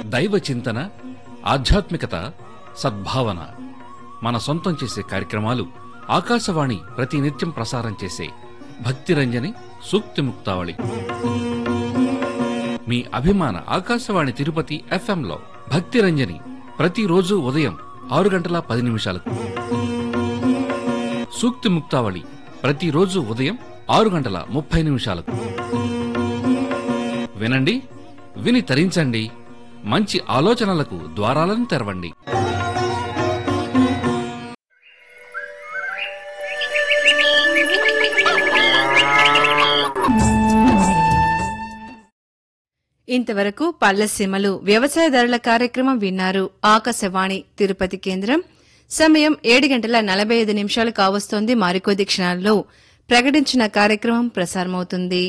దైవ చింతన ఆధ్యాత్మికత సద్భావన మన సొంతం చేసే కార్యక్రమాలు ఆకాశవాణి ప్రతి నిత్యం ప్రసారం చేసే భక్తిరంజని సూక్తి ముక్తావళి మీ అభిమాన ఆకాశవాణి తిరుపతి ఎఫ్ఎంలో భక్తిరంజని ప్రతిరోజు ఉదయం ఆరు గంటల పది నిమిషాలకు సూక్తి ముక్తావళి ప్రతిరోజు ఉదయం ఆరు గంటల ముప్పై నిమిషాలకు వినండి విని తరించండి మంచి ఆలోచనలకు ద్వారాలను తెరవండి ఇంతవరకు పల్లెసీమలు వ్యవసాయదారుల కార్యక్రమం విన్నారు ఆకాశవాణి తిరుపతి కేంద్రం సమయం ఏడు గంటల నలభై ఐదు నిమిషాలు కావస్తోంది మరికొద్ది క్షణాల్లో ప్రకటించిన కార్యక్రమం ప్రసారమవుతుంది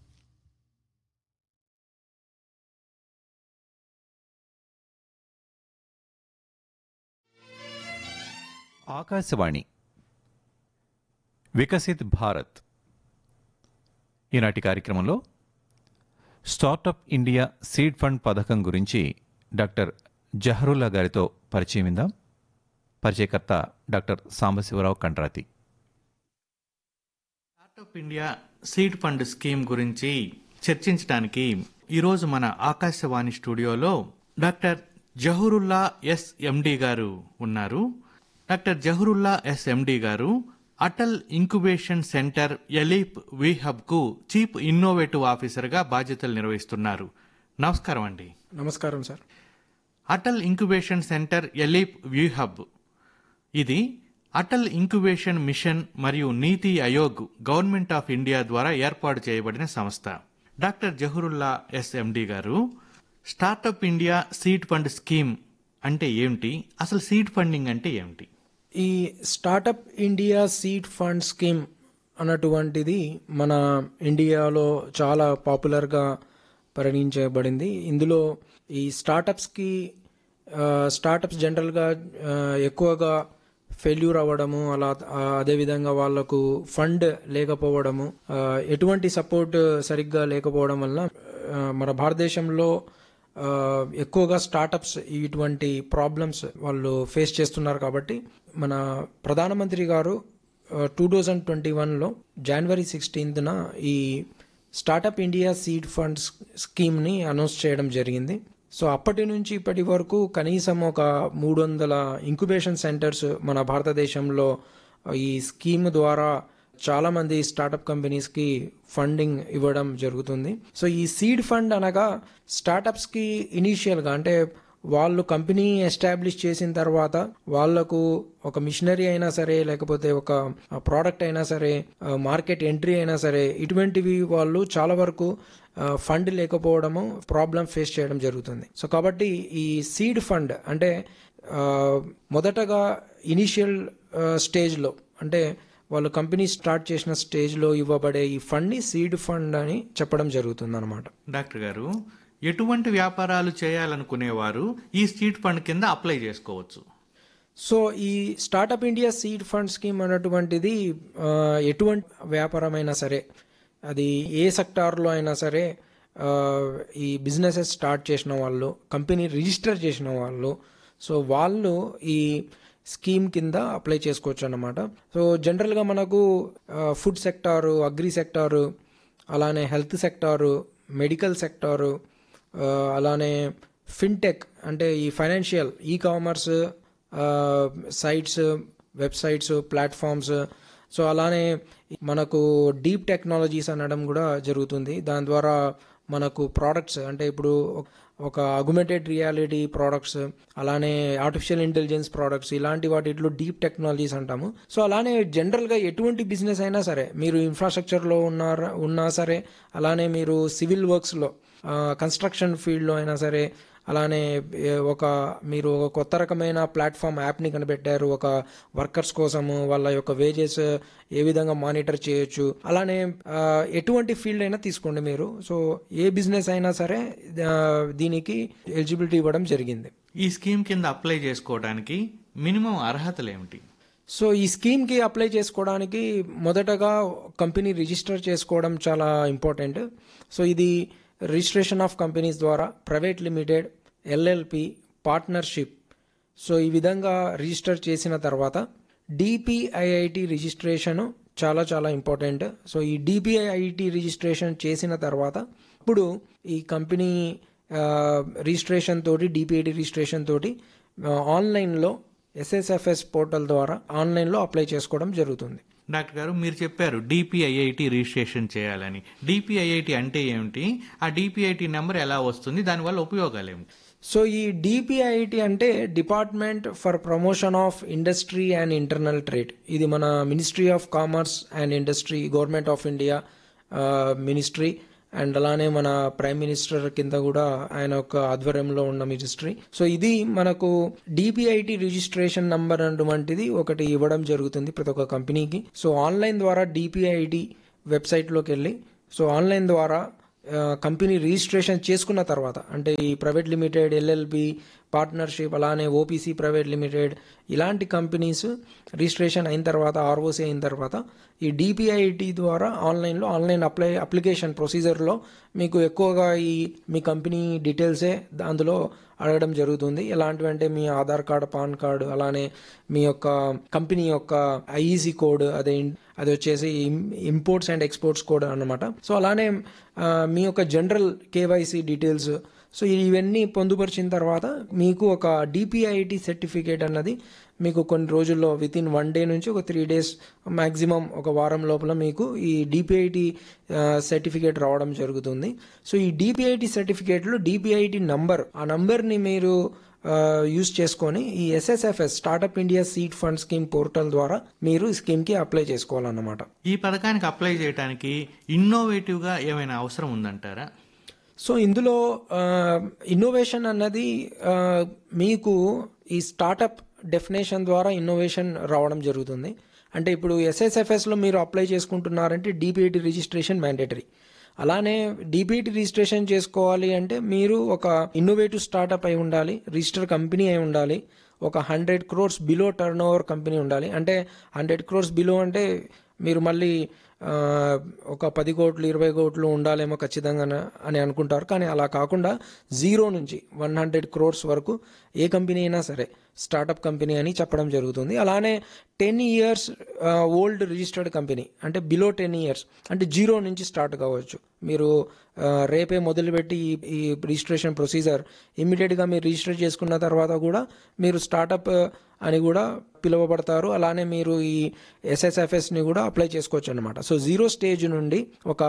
ఆకాశవాణి వికసిత్ భారత్ ఈనాటి కార్యక్రమంలో స్టార్టప్ ఇండియా సీడ్ ఫండ్ పథకం గురించి డాక్టర్ జహరుల్లా గారితో పరిచయం విందాం పరిచయకర్త doctor Sambasivarao Kandrathi startup India seed fund scheme గురించి చర్చించడానికి ఈరోజు మన ఆకాశవాణి స్టూడియోలో డాక్టర్ జహూరుల్లా ఎస్ ఎండి గారు ఉన్నారు డాక్టర్ జహూరుల్లా ఎస్ ఎండి గారు Atal incubation centre ALEAP we hub కు చీఫ్ ఇన్నోవేటివ్ ఆఫీసర్ గా బాధ్యతలు నిర్వహిస్తున్నారు నమస్కారం అండి నమస్కారం sir Atal incubation centre ALEAP we hub ఇది అటల్ ఇంక్యుబేషన్ మిషన్ మరియు నీతి ఆయోగ్ గవర్నమెంట్ ఆఫ్ ఇండియా ద్వారా ఏర్పాటు చేయబడిన సంస్థ డాక్టర్ జహూరుల్లా ఎస్ ఎండి గారు startup India seed fund scheme అంటే ఏమిటి అసలు సీడ్ ఫండింగ్ అంటే ఏమిటి ఈ startup India seed fund scheme అన్నటువంటిది మన ఇండియాలో చాలా పాపులర్గా పరిగణించబడింది ఇందులో ఈ స్టార్టప్స్కి స్టార్టప్స్ జనరల్గా ఆ, ఎక్కువగా ఫెయిల్యూర్ అవ్వడము అలా ఆ, అదేవిధంగా వాళ్ళకు ఫండ్ లేకపోవడము ఆ, ఎటువంటి సపోర్ట్ సరిగ్గా లేకపోవడం వలన ఆ, మన భారతదేశంలో ఆ, ఎక్కువగా స్టార్టప్స్ ఇటువంటి ప్రాబ్లమ్స్ వాళ్ళు ఫేస్ చేస్తున్నారు కాబట్టి మన ప్రధానమంత్రి గారు టూ థౌజండ్ ట్వంటీ వన్లో జనవరి సిక్స్టీన్త్న ఈ స్టార్టప్ ఇండియా సీడ్ ఫండ్ స్కీమ్ని అనౌన్స్ చేయడం జరిగింది సో అప్పటి నుంచి ఇప్పటి వరకు కనీసం ఒక మూడు వందల ఇంక్యుబేషన్ సెంటర్స్ మన భారతదేశంలో ఈ స్కీమ్ ద్వారా చాలా మంది స్టార్టప్ కంపెనీస్ కి ఫండింగ్ ఇవ్వడం జరుగుతుంది సో ఈ సీడ్ ఫండ్ అనగా స్టార్టప్స్ కి ఇనీషియల్ గా అంటే వాళ్ళు కంపెనీ ఎస్టాబ్లిష్ చేసిన తర్వాత వాళ్లకు ఒక మిషనరీ అయినా సరే లేకపోతే ఒక ప్రోడక్ట్ అయినా సరే మార్కెట్ ఎంట్రీ అయినా సరే ఇటువంటివి వాళ్ళు చాలా వరకు ఫండ్ లేకపోవడము ప్రాబ్లం ఫేస్ చేయడం జరుగుతుంది సో కాబట్టి ఈ సీడ్ ఫండ్ అంటే ఆ, మొదటగా ఇనిషియల్ స్టేజ్లో అంటే వాళ్ళు కంపెనీ స్టార్ట్ చేసిన స్టేజ్లో ఇవ్వబడే ఈ ఫండ్ని సీడ్ ఫండ్ అని చెప్పడం జరుగుతుంది అనమాట డాక్టర్ గారు ఎటువంటి వ్యాపారాలు చేయాలనుకునేవారు ఈ సీడ్ ఫండ్ కింద అప్లై చేసుకోవచ్చు సో ఈ startup India seed fund scheme అన్నటువంటిది ఆ, ఎటువంటి వ్యాపారమైనా సరే అది ఏ సెక్టార్లో అయినా సరే ఆ, ఈ బిజినెసెస్ స్టార్ట్ చేసిన వాళ్ళు కంపెనీ రిజిస్టర్ చేసిన వాళ్ళు సో వాళ్ళు ఈ స్కీమ్ కింద అప్లై చేసుకోవచ్చు అన్నమాట సో జనరల్గా మనకు ఫుడ్ సెక్టారు అగ్రి సెక్టారు అలానే హెల్త్ సెక్టారు మెడికల్ సెక్టారు ఆ, అలానే ఫిన్టెక్ అంటే ఈ financial e commerce sites websites platforms so అలానే మనకు డీప్ టెక్నాలజీస్ అనడం కూడా జరుగుతుంది దాని ద్వారా మనకు ప్రోడక్ట్స్ అంటే ఇప్పుడు ఒక అగ్యుమెంటెడ్ రియాలిటీ ప్రోడక్ట్స్ అలానే ఆర్టిఫిషియల్ ఇంటెలిజెన్స్ ప్రోడక్ట్స్ ఇలాంటి వాటిలో డీప్ టెక్నాలజీస్ అంటాము సో అలానే జనరల్గా ఎటువంటి బిజినెస్ అయినా సరే మీరు ఇన్ఫ్రాస్ట్రక్చర్లో ఉన్నారా ఉన్నా సరే అలానే మీరు సివిల్ వర్క్స్లో కన్స్ట్రక్షన్ ఫీల్డ్లో అయినా సరే అలానే ఏ, ఒక మీరు ఒక కొత్త రకమైన ప్లాట్ఫామ్ యాప్ని కనిపెట్టారు ఒక వర్కర్స్ కోసము వాళ్ళ యొక్క వేజెస్ ఏ విధంగా మానిటర్ చేయొచ్చు అలానే ఆ, ఎటువంటి ఫీల్డ్ అయినా తీసుకోండి మీరు సో ఏ బిజినెస్ అయినా సరే ఆ, దీనికి ఎలిజిబిలిటీ ఇవ్వడం జరిగింది ఈ స్కీమ్ కింద అప్లై చేసుకోవడానికి మినిమం అర్హతలు ఏమిటి సో ఈ స్కీమ్కి అప్లై చేసుకోవడానికి మొదటగా కంపెనీ రిజిస్టర్ చేసుకోవడం చాలా ఇంపార్టెంట్ సో ఇది రిజిస్ట్రేషన్ ఆఫ్ కంపెనీస్ ద్వారా private limited LLP partnership so ఈ విధంగా రిజిస్టర్ చేసిన తర్వాత డిపిఐఐటి రిజిస్ట్రేషన్ చాలా చాలా ఇంపార్టెంట్ సో ఈ డిపిఐఐటి రిజిస్ట్రేషన్ చేసిన తర్వాత ఇప్పుడు ఈ కంపెనీ ఆ, రిజిస్ట్రేషన్ తోటి డిపిఐటి రిజిస్ట్రేషన్ తోటి ఆ, ఆన్లైన్లో ఎస్ఎస్ఎఫ్ఎస్ పోర్టల్ ద్వారా ఆన్లైన్లో అప్లై చేసుకోవడం జరుగుతుంది డాక్టర్ గారు మీరు చెప్పారు డిపిఐఐటి రిజిస్ట్రేషన్ చేయాలని డిపిఐఐటి అంటే ఏమిటి ఆ డిపిఐటి నెంబర్ ఎలా వస్తుంది దానివల్ల ఉపయోగాలు ఏమిటి సో ఈ డిపిఐటి అంటే department for promotion of industry and internal trade ఇది మన ministry of commerce and industry government of India ministry and అలానే మన ప్రైమ్ మినిస్టర్ కింద కూడా ఆయన యొక్క ఆధ్వర్యంలో ఉన్న మినిస్ట్రీ సో ఇది మనకు డిపిఐటి రిజిస్ట్రేషన్ నంబర్ అటువంటిది ఒకటి ఇవ్వడం జరుగుతుంది ప్రతి ఒక్క కంపెనీకి సో ఆన్లైన్ ద్వారా డిపిఐటి వెబ్సైట్లోకి వెళ్ళి సో ఆన్లైన్ ద్వారా ఆ, కంపెనీ రిజిస్ట్రేషన్ చేసుకున్న తర్వాత అంటే ఈ ప్రైవేట్ లిమిటెడ్ ఎల్ఎల్బి పార్ట్నర్షిప్ అలానే ఓపీసీ ప్రైవేట్ లిమిటెడ్ ఇలాంటి కంపెనీస్ రిజిస్ట్రేషన్ అయిన తర్వాత ఆర్ఓసి అయిన తర్వాత ఈ డిపిఐటి ద్వారా ఆన్లైన్లో ఆన్లైన్ అప్లై అప్లికేషన్ ప్రొసీజర్లో మీకు ఎక్కువగా ఈ మీ కంపెనీ డీటెయిల్సే అందులో అడగడం జరుగుతుంది ఎలాంటివి అంటే మీ ఆధార్ కార్డ్ పాన్ కార్డు అలానే మీ యొక్క కంపెనీ యొక్క ఐఈసీ కోడ్ అదే అది వచ్చేసి ఇంపోర్ట్స్ అండ్ ఎక్స్పోర్ట్స్ కోడ్ అన్నమాట సో అలానే ఆ, మీ యొక్క జనరల్ కేవైసీ డీటెయిల్స్ సో ఇవన్నీ పొందుపరిచిన తర్వాత మీకు ఒక డిపిఐటి సర్టిఫికేట్ అన్నది మీకు కొన్ని రోజుల్లో విత్ ఇన్ వన్ డే నుంచి ఒక త్రీ డేస్ మ్యాక్సిమం ఒక వారం లోపల మీకు ఈ డిపిఐటి సర్టిఫికేట్ రావడం జరుగుతుంది సో ఈ డిపిఐటి సర్టిఫికేట్లో డిపిఐటి నంబర్ ఆ నంబర్ని మీరు యూస్ చేసుకొని ఈ SSFS startup India seed fund scheme portal ద్వారా మీరు ఈ స్కీమ్కి అప్లై చేసుకోవాలన్నమాట ఈ పథకానికి అప్లై చేయడానికి ఇన్నోవేటివ్ గా ఏమైనా అవసరం ఉందంటారా సో ఇందులో ఇన్నోవేషన్ అన్నది ఆ, మీకు ఈ స్టార్టప్ డెఫినేషన్ ద్వారా ఇన్నోవేషన్ రావడం జరుగుతుంది అంటే ఇప్పుడు ఎస్ఎస్ఎఫ్ఎస్లో మీరు అప్లై చేసుకుంటున్నారంటే డిపిఐటి రిజిస్ట్రేషన్ మ్యాండేటరీ అలానే డిపిఐటి రిజిస్ట్రేషన్ చేసుకోవాలి అంటే మీరు ఒక ఇన్నోవేటివ్ స్టార్టప్ అయి ఉండాలి రిజిస్టర్ కంపెనీ అయి ఉండాలి ఒక hundred crores below turnover company ఉండాలి అంటే హండ్రెడ్ క్రోర్స్ బిలో అంటే మీరు మళ్ళీ ఆ, ఒక పది కోట్లు ఇరవై కోట్లు ఉండాలేమో ఖచ్చితంగా అని అనుకుంటారు కానీ అలా కాకుండా జీరో నుంచి వన్ హండ్రెడ్ క్రోర్స్ వరకు ఏ కంపెనీ అయినా సరే స్టార్టప్ కంపెనీ అని చెప్పడం జరుగుతుంది అలానే ten years old registered company అంటే బిలో టెన్ ఇయర్స్ అంటే జీరో నుంచి స్టార్ట్ కావచ్చు మీరు ఆ, రేపే మొదలుపెట్టి ఈ ఈ రిజిస్ట్రేషన్ ప్రొసీజర్ ఇమ్మీడియట్గా మీరు రిజిస్టర్ చేసుకున్న తర్వాత కూడా మీరు స్టార్టప్ అని కూడా పిలువబడతారు అలానే మీరు ఈ ఎస్ఎస్ఎఫ్ఎస్ని కూడా అప్లై చేసుకోవచ్చు అనమాట సో జీరో స్టేజ్ నుండి ఒక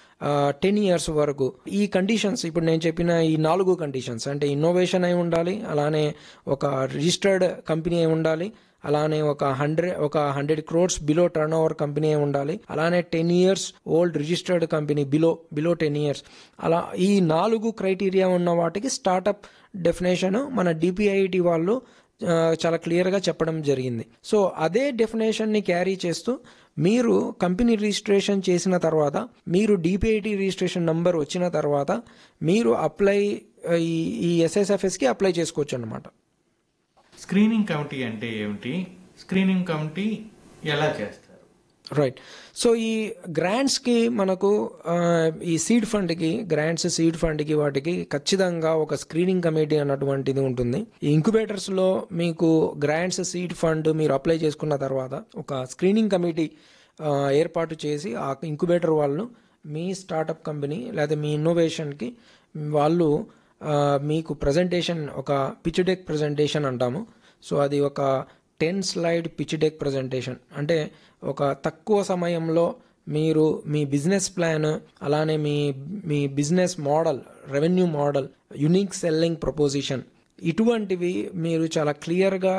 టెన్ ఇయర్స్ వరకు ఈ కండిషన్స్ ఇప్పుడు నేను చెప్పిన ఈ నాలుగు కండిషన్స్ అంటే ఇన్నోవేషన్ అయి ఉండాలి అలానే ఒక రిజిస్టర్డ్ కంపెనీ అయి ఉండాలి అలానే ఒక హండ్రెడ్ ఒక hundred crores below turnover company అయి ఉండాలి అలానే ten years old registered company below below ten years అలా ఈ నాలుగు క్రైటీరియా ఉన్న వాటికి స్టార్టప్ డెఫినేషన్ మన డిపిఐటి వాళ్ళు ఆ, చాలా క్లియర్గా చెప్పడం జరిగింది సో అదే డెఫినేషన్ని క్యారీ చేస్తూ మీరు కంపెనీ రిజిస్ట్రేషన్ చేసిన తర్వాత మీరు డిపిఐటి రిజిస్ట్రేషన్ నంబర్ వచ్చిన తర్వాత మీరు అప్లై ఈ ఈ ఎస్ఎస్ఎఫ్ఎస్కి అప్లై చేసుకోవచ్చు అనమాట స్క్రీనింగ్ కమిటీ అంటే ఏమిటి స్క్రీనింగ్ కమిటీ ఎలా చేస్తారు రైట్ సో ఈ గ్రాంట్స్కి మనకు ఆ, ఈ సీడ్ ఫండ్కి గ్రాంట్స్ సీడ్ ఫండ్కి వాటికి ఖచ్చితంగా ఒక స్క్రీనింగ్ కమిటీ అన్నటువంటిది ఉంటుంది ఈ ఇంక్యుబేటర్స్లో మీకు గ్రాంట్స్ సీడ్ ఫండ్ మీరు అప్లై చేసుకున్న తర్వాత ఒక స్క్రీనింగ్ కమిటీ ఆ, ఏర్పాటు చేసి ఆ ఇంక్యుబేటర్ వాళ్ళు మీ స్టార్టప్ కంపెనీ లేదా మీ ఇన్నోవేషన్కి వాళ్ళు ఆ, మీకు ప్రజెంటేషన్ ఒక పిచ్ డెక్ ప్రజెంటేషన్ అంటాము సో అది ఒక ten slide pitch deck presentation అంటే ఒక తక్కువ సమయంలో మీరు మీ బిజినెస్ ప్లాన్ అలానే మీ మీ business model revenue model unique selling proposition ఇటువంటివి మీరు చాలా క్లియర్గా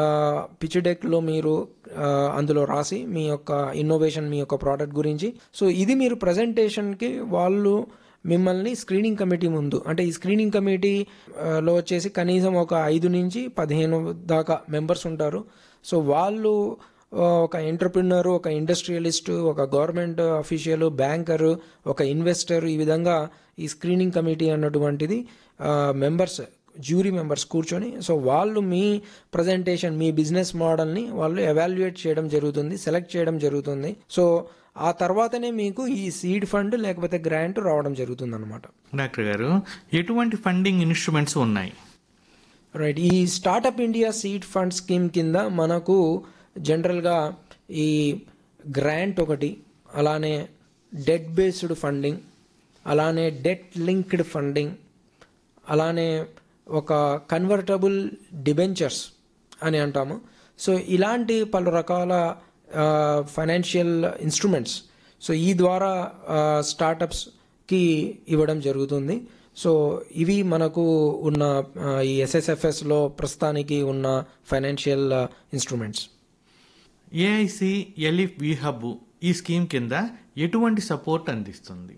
పిచ్ డెక్లో మీరు ఆ, అందులో రాసి మీ యొక్క ఇన్నోవేషన్ మీ యొక్క ప్రోడక్ట్ గురించి సో ఇది మీరు ప్రజెంటేషన్కి వాళ్ళు మిమ్మల్ని స్క్రీనింగ్ కమిటీ ముందు అంటే ఈ స్క్రీనింగ్ కమిటీ ఆ, లో వచ్చేసి కనీసం ఒక ఐదు నుంచి పదిహేను దాకా మెంబర్స్ ఉంటారు సో వాళ్ళు ఆ, ఒక ఎంటర్ప్రినర్ ఒక ఇండస్ట్రియలిస్ట్ ఒక గవర్నమెంట్ అఫీషియల్ బ్యాంకర్ ఒక ఇన్వెస్టర్ ఈ విధంగా ఈ స్క్రీనింగ్ కమిటీ అన్నటువంటిది మెంబర్స్ జ్యూరీ మెంబర్స్ కూర్చొని సో వాళ్ళు మీ ప్రజెంటేషన్ మీ బిజినెస్ మోడల్ని వాళ్ళు ఎవాల్యుయేట్ చేయడం జరుగుతుంది సెలెక్ట్ చేయడం జరుగుతుంది సో ఆ తర్వాతనే మీకు ఈ సీడ్ ఫండ్ లేకపోతే గ్రాంట్ రావడం జరుగుతుంది అనమాట డాక్టర్ గారు ఎటువంటి ఫండింగ్ ఇన్స్ట్రుమెంట్స్ ఉన్నాయి రైట్ ఈ startup India seed fund scheme కింద మనకు జనరల్గా ఈ గ్రాంట్ ఒకటి అలానే డెట్ బేస్డ్ ఫండింగ్ అలానే డెట్ లింక్డ్ ఫండింగ్ అలానే ఒక కన్వర్టబుల్ డిబెంచర్స్ అని అంటాము సో ఇలాంటి పలు రకాల ఫైనాన్షియల్ ఇన్స్ట్రుమెంట్స్ సో ఈ ద్వారా స్టార్టప్స్కి ఇవ్వడం జరుగుతుంది సో ఇవి మనకు ఉన్న ఆ, ఈ ఎస్ఎస్ఎఫ్ఎస్లో ప్రస్తుతానికి ఉన్న financial instruments AIC ALEAP we hub ఈ స్కీమ్ కింద ఎటువంటి సపోర్ట్ అందిస్తుంది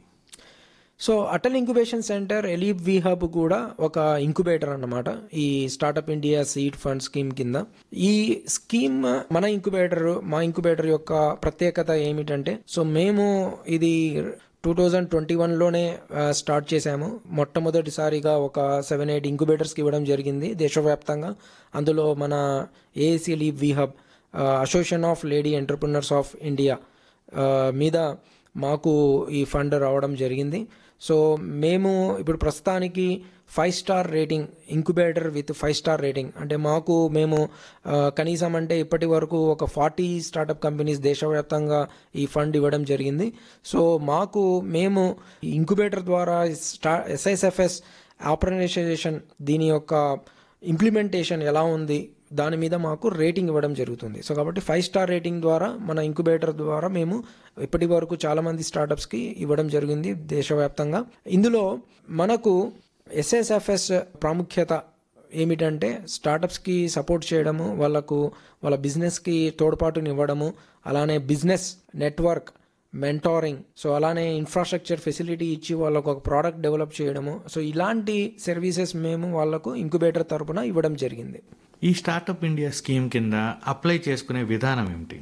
so Atal incubation centre ALEAP we hub కూడా ఒక ఇంక్యుబేటర్ అన్నమాట ఈ startup India seed fund scheme కింద ఈ స్కీమ్ మన ఇంక్యుబేటర్ మా ఇంక్యుబేటర్ యొక్క ప్రత్యేకత ఏమిటంటే సో మేము ఇది టూ థౌజండ్ ట్వంటీ వన్లోనే స్టార్ట్ చేశాము మొట్టమొదటిసారిగా ఒక సెవెన్ ఎయిట్ ఇంక్యుబేటర్స్కి ఇవ్వడం జరిగింది దేశవ్యాప్తంగా అందులో మన AAC ALEAP we hub association of lady entrepreneurs of India ఆ, మీద మాకు ఈ ఫండ్ రావడం జరిగింది సో మేము ఇప్పుడు ప్రస్తుతానికి five star rating incubator with five star rating అంటే మాకు మేము ఆ, కనీసం అంటే ఇప్పటి వరకు ఒక ఫార్టీ స్టార్టప్ కంపెనీస్ దేశవ్యాప్తంగా ఈ ఫండ్ ఇవ్వడం జరిగింది సో మాకు మేము ఈ ఇంక్యుబేటర్ ద్వారా స్టా ఎస్ఐఎస్ఎఫ్ఎస్ ఆపరేషనైజేషన్ దీని యొక్క ఇంప్లిమెంటేషన్ ఎలా ఉంది దాని మీద మాకు రేటింగ్ ఇవ్వడం జరుగుతుంది సో కాబట్టి ఫైవ్ స్టార్ రేటింగ్ ద్వారా మన ఇంక్యుబేటర్ ద్వారా మేము ఇప్పటి వరకు చాలా మంది స్టార్టప్స్కి ఇవ్వడం జరిగింది దేశవ్యాప్తంగా ఇందులో మనకు ఎస్ఎస్ఎఫ్ఎస్ ప్రాముఖ్యత ఏమిటంటే స్టార్టప్స్కి సపోర్ట్ చేయడము వాళ్ళకు వాళ్ళ బిజినెస్కి తోడ్పాటునివ్వడము అలానే బిజినెస్ నెట్వర్క్ మెంటారింగ్ సో అలానే ఇన్ఫ్రాస్ట్రక్చర్ ఫెసిలిటీ ఇచ్చి వాళ్ళకు ఒక ప్రోడక్ట్ డెవలప్ చేయడము సో ఇలాంటి సర్వీసెస్ మేము వాళ్ళకు ఇంక్యుబేటర్ తరపున ఇవ్వడం జరిగింది ఈ స్టార్టప్ ఇండియా స్కీమ్ కింద అప్లై చేసుకునే విధానం ఏమిటి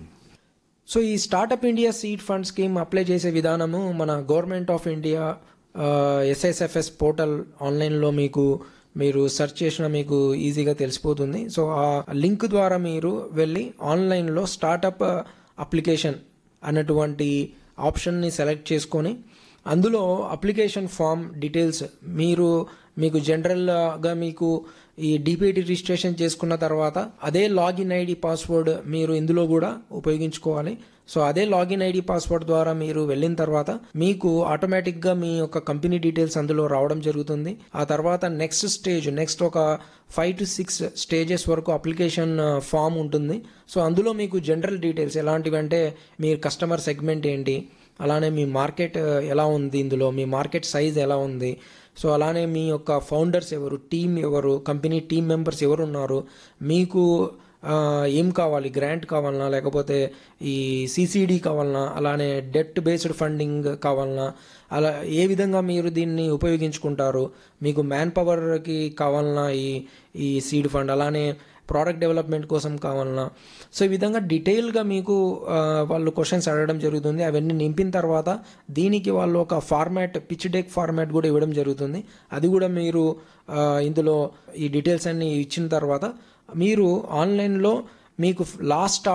సో ఈ startup India seed fund scheme apply చేసే విధానము మన government of India SSFS portal ఆన్లైన్లో మీకు మీరు సెర్చ్ చేసిన మీకు ఈజీగా తెలిసిపోతుంది సో ఆ లింక్ ద్వారా మీరు వెళ్ళి ఆన్లైన్లో స్టార్టప్ అప్లికేషన్ అన్నటువంటి ఆప్షన్ని సెలెక్ట్ చేసుకొని అందులో అప్లికేషన్ ఫామ్ డీటెయిల్స్ మీరు మీకు జనరల్గా మీకు ఈ డిపిఐటి రిజిస్ట్రేషన్ చేసుకున్న తర్వాత అదే లాగిన్ ఐడి పాస్వర్డ్ మీరు ఇందులో కూడా ఉపయోగించుకోవాలి సో అదే లాగిన్ ఐడి పాస్వర్డ్ ద్వారా మీరు వెళ్ళిన తర్వాత మీకు ఆటోమేటిక్గా మీ యొక్క కంపెనీ డీటెయిల్స్ అందులో రావడం జరుగుతుంది ఆ తర్వాత నెక్స్ట్ స్టేజ్ నెక్స్ట్ ఒక ఫైవ్ టు సిక్స్ స్టేజెస్ వరకు అప్లికేషన్ ఫామ్ ఉంటుంది సో అందులో మీకు జనరల్ డీటెయిల్స్ ఎలాంటివి అంటే మీ కస్టమర్ సెగ్మెంట్ ఏంటి అలానే మీ మార్కెట్ ఎలా ఉంది ఇందులో మీ మార్కెట్ సైజ్ ఎలా ఉంది సో అలానే మీ యొక్క ఫౌండర్స్ ఎవరు టీం ఎవరు కంపెనీ టీం మెంబర్స్ ఎవరు ఉన్నారు మీకు ఆ, ఏం కావాలి గ్రాంట్ కావాలన్నా లేకపోతే ఈ సిసిడి కావాలన్నా అలానే డెట్ బేస్డ్ ఫండింగ్ కావాలన్నా అలా ఏ విధంగా మీరు దీన్ని ఉపయోగించుకుంటారు మీకు మ్యాన్ పవర్కి కావాలన్నా ఈ ఈ సీడ్ ఫండ్ అలానే ప్రోడక్ట్ డెవలప్మెంట్ కోసం కావాలన్నా సో ఈ విధంగా డీటెయిల్గా మీకు ఆ, వాళ్ళు క్వశ్చన్స్ అడగడం జరుగుతుంది అవన్నీ నింపిన తర్వాత దీనికి వాళ్ళు ఒక ఫార్మాట్ పిచ్ డెక్ ఫార్మాట్ కూడా ఇవ్వడం జరుగుతుంది అది కూడా మీరు ఆ, ఇందులో ఈ డీటెయిల్స్ అన్ని ఇచ్చిన తర్వాత మీరు ఆన్లైన్లో మీకు లాస్ట్